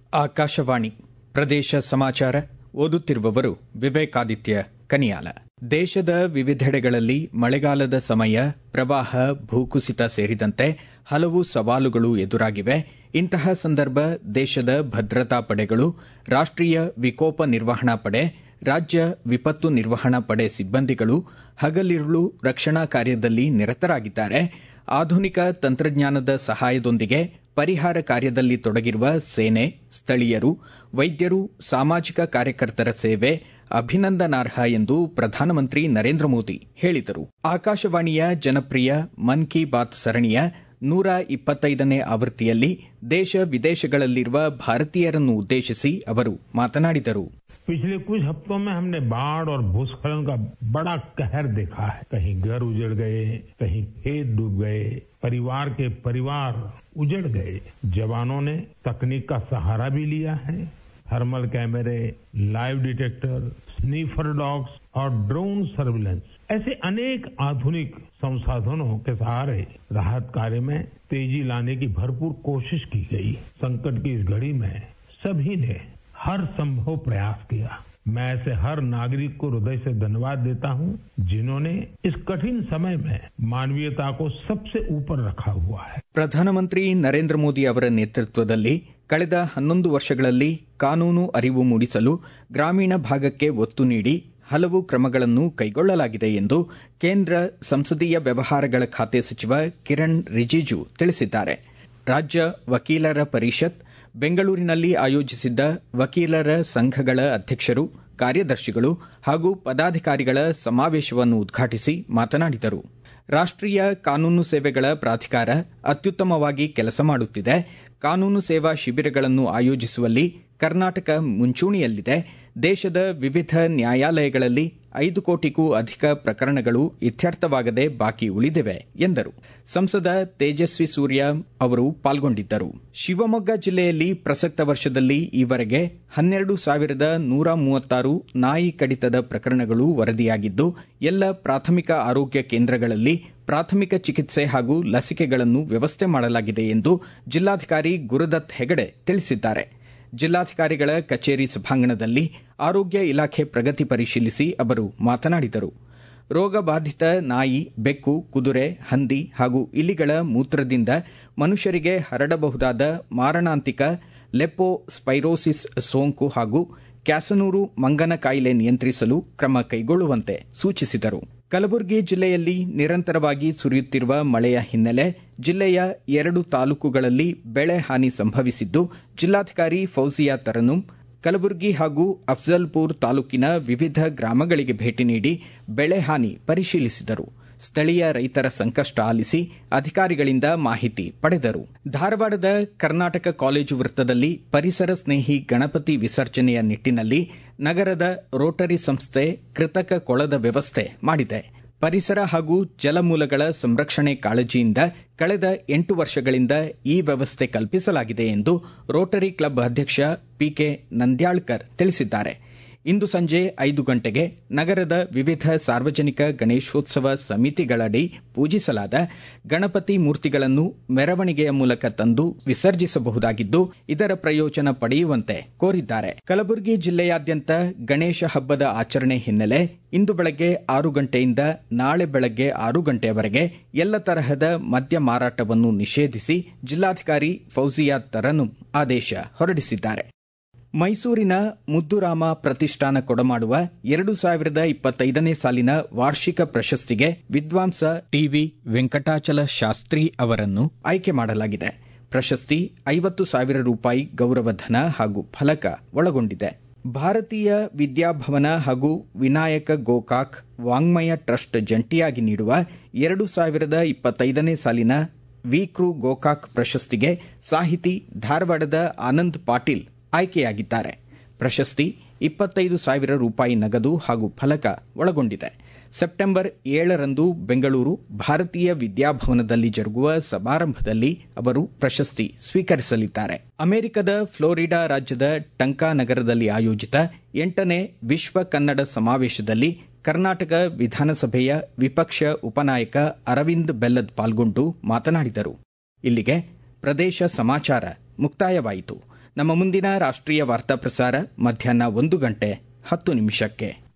ಆಕಾಶವಾಣಿ ಪ್ರದೇಶ ಸಮಾಚಾರ ಓದುತ್ತಿರುವವರು ವಿವೇಕಾದಿತ್ಯ ಕನಿಯಾಲ ದೇಶದ ವಿವಿಧೆಡೆಗಳಲ್ಲಿ ಮಳೆಗಾಲದ ಸಮಯ ಪ್ರವಾಹ ಭೂಕುಸಿತ ಸೇರಿದಂತೆ ಹಲವು ಸವಾಲುಗಳು ಎದುರಾಗಿವೆ ಇಂತಹ ಸಂದರ್ಭ ದೇಶದ ಭದ್ರತಾ ಪಡೆಗಳು ರಾಷ್ಟೀಯ ವಿಕೋಪ ನಿರ್ವಹಣಾ ಪಡೆ ರಾಜ್ಯ ವಿಪತ್ತು ನಿರ್ವಹಣಾ ಪಡೆ ಸಿಬ್ಬಂದಿಗಳು ಹಗಲಿರುಳು ರಕ್ಷಣಾ ಕಾರ್ಯದಲ್ಲಿ ನಿರತರಾಗಿದ್ದಾರೆ ಆಧುನಿಕ ತಂತ್ರಜ್ಞಾನದ ಸಹಾಯದೊಂದಿಗೆ ಪರಿಹಾರ ಕಾರ್ಯದಲ್ಲಿ ತೊಡಗಿರುವ ಸೇನೆ ಸ್ಥಳೀಯರು ವೈದ್ಯರು ಸಾಮಾಜಿಕ ಕಾರ್ಯಕರ್ತರ ಸೇವೆ ಅಭಿನಂದನಾರ್ಹ ಎಂದು ಪ್ರಧಾನಮಂತ್ರಿ ನರೇಂದ್ರ ಮೋದಿ ಹೇಳಿದರು ಆಕಾಶವಾಣಿಯ ಜನಪ್ರಿಯ ಮನ್ ಕಿ ಬಾತ್ ಸರಣಿಯ ನೂರ ಇಪ್ಪತ್ತೈದನೇ ಆವೃತ್ತಿಯಲ್ಲಿ ದೇಶ ವಿದೇಶಗಳಲ್ಲಿರುವ ಭಾರತೀಯರನ್ನು ಉದ್ದೇಶಿಸಿ ಅವರು ಮಾತನಾಡಿದರು पिछले कुछ हफ्तों में हमने बाढ़ और भूस्खलन का बड़ा कहर देखा है कहीं घर उजड़ गए कहीं खेत डूब गए परिवार के परिवार उजड़ गए जवानों ने तकनीक का सहारा भी लिया है थर्मल कैमरे लाइव डिटेक्टर स्नीफर डॉग्स और ड्रोन सर्विलेंस ऐसे अनेक आधुनिक संसाधनों के सहारे राहत कार्य में तेजी लाने की भरपूर कोशिश की गई संकट की इस घड़ी में सभी ने हर संभव प्रयास किया मैं ऐसे हर नागरिक को हृदय से धन्यवाद देता हूं जिन्होंने इस कठिन समय में मानवीयता को सबसे ऊपर रखा हुआ है ಪ್ರಧಾನಮಂತ್ರಿ ನರೇಂದ್ರ ಮೋದಿ ಅವರ ನೇತೃತ್ವದಲ್ಲಿ ಕಳೆದ ಹನ್ನೊಂದು ವರ್ಷಗಳಲ್ಲಿ ಕಾನೂನು ಅರಿವು ಮೂಡಿಸಲು ಗ್ರಾಮೀಣ ಭಾಗಕ್ಕೆ ಒತ್ತು ನೀಡಿ ಹಲವು ಕ್ರಮಗಳನ್ನು ಕೈಗೊಳ್ಳಲಾಗಿದೆ ಎಂದು ಕೇಂದ್ರ ಸಂಸದೀಯ ವ್ಯವಹಾರಗಳ ಖಾತೆ ಸಚಿವ ಕಿರಣ್ ರಿಜಿಜು ತಿಳಿಸಿದ್ದಾರೆ ರಾಜ್ಯ ವಕೀಲರ ಪರಿಷತ್ ಬೆಂಗಳೂರಿನಲ್ಲಿ ಆಯೋಜಿಸಿದ್ದ ವಕೀಲರ ಸಂಘಗಳ ಅಧ್ಯಕ್ಷರು ಕಾರ್ಯದರ್ಶಿಗಳು ಹಾಗೂ ಪದಾಧಿಕಾರಿಗಳ ಸಮಾವೇಶವನ್ನು ಉದ್ಘಾಟಿಸಿ ಮಾತನಾಡಿದರು ರಾಷ್ಟೀಯ ಕಾನೂನು ಸೇವೆಗಳ ಪ್ರಾಧಿಕಾರ ಅತ್ಯುತ್ತಮವಾಗಿ ಕೆಲಸ ಮಾಡುತ್ತಿದೆ ಕಾನೂನು ಸೇವಾ ಶಿಬಿರಗಳನ್ನು ಆಯೋಜಿಸುವಲ್ಲಿ ಕರ್ನಾಟಕ ಮುಂಚೂಣಿಯಲ್ಲಿದೆ ದೇಶದ ವಿವಿಧ ನ್ಯಾಯಾಲಯಗಳಲ್ಲಿ ಐದು ಕೋಟಿಗೂ ಅಧಿಕ ಪ್ರಕರಣಗಳು ಇತ್ಯರ್ಥವಾಗದೆ ಬಾಕಿ ಉಳಿದಿವೆ ಎಂದರು ಸಂಸದ ತೇಜಸ್ವಿ ಸೂರ್ಯ ಅವರು ಪಾಲ್ಗೊಂಡಿದ್ದರು ಶಿವಮೊಗ್ಗ ಜಿಲ್ಲೆಯಲ್ಲಿ ಪ್ರಸಕ್ತ ವರ್ಷದಲ್ಲಿ ಈವರೆಗೆ ಹನ್ನೆರಡು ಸಾವಿರದ ನೂರ ಮೂವತ್ತಾರು ನಾಯಿ ಕಡಿತದ ಪ್ರಕರಣಗಳು ವರದಿಯಾಗಿದ್ದು ಎಲ್ಲ ಪ್ರಾಥಮಿಕ ಆರೋಗ್ಯ ಕೇಂದ್ರಗಳಲ್ಲಿ ಪ್ರಾಥಮಿಕ ಚಿಕಿತ್ಸೆ ಹಾಗೂ ಲಸಿಕೆಗಳನ್ನು ವ್ಯವಸ್ಥೆ ಮಾಡಲಾಗಿದೆ ಎಂದು ಜಿಲ್ಲಾಧಿಕಾರಿ ಗುರುದತ್ ಹೆಗಡೆ ತಿಳಿಸಿದ್ದಾರೆ ಜಿಲ್ಲಾಧಿಕಾರಿಗಳ ಕಚೇರಿ ಸಭಾಂಗಣದಲ್ಲಿ ಆರೋಗ್ಯ ಇಲಾಖೆ ಪ್ರಗತಿ ಪರಿಶೀಲಿಸಿ ಅವರು ಮಾತನಾಡಿದರು ರೋಗ ಬಾಧಿತ ನಾಯಿ ಬೆಕ್ಕು ಕುದುರೆ ಹಂದಿ ಹಾಗೂ ಇಲಿಗಳ ಮೂತ್ರದಿಂದ ಮನುಷ್ಯರಿಗೆ ಹರಡಬಹುದಾದ ಮಾರಣಾಂತಿಕ ಲೆಪೋ ಸ್ಪೈರೋಸಿಸ್ ಸೋಂಕು ಹಾಗೂ ಕ್ಯಾಸನೂರು ಮಂಗನ ಕಾಯಿಲೆ ನಿಯಂತ್ರಿಸಲು ಕ್ರಮ ಕೈಗೊಳ್ಳುವಂತೆ ಸೂಚಿಸಿದರು ಕಲಬುರಗಿ ಜಿಲ್ಲೆಯಲ್ಲಿ ನಿರಂತರವಾಗಿ ಸುರಿಯುತ್ತಿರುವ ಮಳೆಯ ಹಿನ್ನೆಲೆ ಜಿಲ್ಲೆಯ ಎರಡು ತಾಲೂಕುಗಳಲ್ಲಿ ಬೆಳೆ ಹಾನಿ ಸಂಭವಿಸಿದ್ದು ಜಿಲ್ಲಾಧಿಕಾರಿ ಫೌಜಿಯಾ ತರನುಂ ಕಲಬುರಗಿ ಹಾಗೂ ಅಫ್ಜಲ್ಪುರ್ ತಾಲೂಕಿನ ವಿವಿಧ ಗ್ರಾಮಗಳಿಗೆ ಭೇಟಿ ನೀಡಿ ಬೆಳೆ ಹಾನಿ ಪರಿಶೀಲಿಸಿದರು ಸ್ಥಳೀಯ ರೈತರ ಸಂಕಷ್ಟ ಆಲಿಸಿ ಅಧಿಕಾರಿಗಳಿಂದ ಮಾಹಿತಿ ಪಡೆದರು ಧಾರವಾಡದ ಕರ್ನಾಟಕ ಕಾಲೇಜು ವೃತ್ತದಲ್ಲಿ ಪರಿಸರ ಸ್ನೇಹಿ ಗಣಪತಿ ವಿಸರ್ಜನೆಯ ನಿಟ್ಟಿನಲ್ಲಿ ನಗರದ ರೋಟರಿ ಸಂಸ್ಥೆ ಕೃತಕ ಕೊಳದ ವ್ಯವಸ್ಥೆ ಮಾಡಿದೆ ಪರಿಸರ ಹಾಗೂ ಜಲಮೂಲಗಳ ಸಂರಕ್ಷಣೆ ಕಾಳಜಿಯಿಂದ ಕಳೆದ ಎಂಟು ವರ್ಷಗಳಿಂದ ಈ ವ್ಯವಸ್ಥೆ ಕಲ್ಪಿಸಲಾಗಿದೆ ಎಂದು ರೋಟರಿ ಕ್ಲಬ್ ಅಧ್ಯಕ್ಷ ಪಿಕೆ ನಂದ್ಯಾಳ್ಕರ್ ತಿಳಿಸಿದ್ದಾರೆ ಇಂದು ಸಂಜೆ ಐದು ಗಂಟೆಗೆ ನಗರದ ವಿವಿಧ ಸಾರ್ವಜನಿಕ ಗಣೇಶೋತ್ಸವ ಸಮಿತಿಗಳಡಿ ಪೂಜಿಸಲಾದ ಗಣಪತಿ ಮೂರ್ತಿಗಳನ್ನು ಮೆರವಣಿಗೆಯ ಮೂಲಕ ತಂದು ವಿಸರ್ಜಿಸಬಹುದಾಗಿದ್ದು ಇದರ ಪ್ರಯೋಜನ ಪಡೆಯುವಂತೆ ಕೋರಿದ್ದಾರೆ ಕಲಬುರಗಿ ಜಿಲ್ಲೆಯಾದ್ಯಂತ ಗಣೇಶ ಹಬ್ಬದ ಆಚರಣೆ ಹಿನ್ನೆಲೆ ಇಂದು ಬೆಳಗ್ಗೆ ಆರು ಗಂಟೆಯಿಂದ ನಾಳೆ ಬೆಳಗ್ಗೆ ಆರು ಗಂಟೆಯವರೆಗೆ ಎಲ್ಲ ತರಹದ ಮದ್ಯ ಮಾರಾಟವನ್ನು ನಿಷೇಧಿಸಿ ಜಿಲ್ಲಾಧಿಕಾರಿ ಫೌಜಿಯಾ ತರನು ಆದೇಶ ಹೊರಡಿಸಿದ್ದಾರೆ ಮೈಸೂರಿನ ಮುದ್ದುರಾಮ ಪ್ರತಿಷ್ಠಾನ ಕೊಡಮಾಡುವ ಎರಡು ಸಾವಿರದ ಇಪ್ಪತ್ತೈದನೇ ಸಾಲಿನ ವಾರ್ಷಿಕ ಪ್ರಶಸ್ತಿಗೆ ವಿದ್ವಾಂಸ ಟಿವಿ ವೆಂಕಟಾಚಲ ಶಾಸ್ತ್ರಿ ಅವರನ್ನು ಆಯ್ಕೆ ಮಾಡಲಾಗಿದೆ ಪ್ರಶಸ್ತಿ ಐವತ್ತು ಸಾವಿರ ರೂಪಾಯಿ ಗೌರವಧನ ಹಾಗೂ ಫಲಕ ಒಳಗೊಂಡಿದೆ ಭಾರತೀಯ ವಿದ್ಯಾಭವನ ಹಾಗೂ ವಿನಾಯಕ ಗೋಕಾಕ್ ವಾಂಗ್ಮಯ ಟ್ರಸ್ಟ್ ಜಂಟಿಯಾಗಿ ನೀಡುವ ಎರಡು ಸಾವಿರದ ಇಪ್ಪತ್ತೈದನೇ ಸಾಲಿನ ವಿಕ್ರು ಗೋಕಾಕ್ ಪ್ರಶಸ್ತಿಗೆ ಸಾಹಿತಿ ಧಾರವಾಡದ ಆನಂದ್ ಪಾಟೀಲ್ ಆಯ್ಕೆಯಾಗಿದ್ದಾರೆ ಪ್ರಶಸ್ತಿ ಇಪ್ಪತ್ತೈದು ಸಾವಿರ ರೂಪಾಯಿ ನಗದು ಹಾಗೂ ಫಲಕ ಒಳಗೊಂಡಿದೆ ಸೆಪ್ಟೆಂಬರ್ ಏಳರಂದು ಬೆಂಗಳೂರು ಭಾರತೀಯ ವಿದ್ಯಾಭವನದಲ್ಲಿ ಜರುಗುವ ಸಮಾರಂಭದಲ್ಲಿ ಅವರು ಪ್ರಶಸ್ತಿ ಸ್ವೀಕರಿಸಲಿದ್ದಾರೆ ಅಮೆರಿಕದ ಫ್ಲೋರಿಡಾ ರಾಜ್ಯದ ಟಂಕಾ ನಗರದಲ್ಲಿ ಆಯೋಜಿತ ಎಂಟನೇ ವಿಶ್ವ ಕನ್ನಡ ಸಮಾವೇಶದಲ್ಲಿ ಕರ್ನಾಟಕ ವಿಧಾನಸಭೆಯ ವಿಪಕ್ಷ ಉಪನಾಯಕ ಅರವಿಂದ್ ಬೆಲ್ಲದ್ ಪಾಲ್ಗೊಂಡು ಮಾತನಾಡಿದರು ಇಲ್ಲಿಗೆ ಪ್ರದೇಶ ಸಮಾಚಾರ ಮುಕ್ತಾಯವಾಯಿತು ನಮ್ಮ ಮುಂದಿನ ರಾಷ್ಟ್ರೀಯ ವಾರ್ತಾ ಪ್ರಸಾರ ಮಧ್ಯಾಹ್ನ ಒಂದು ಗಂಟೆ ಹತ್ತು ನಿಮಿಷಕ್ಕೆ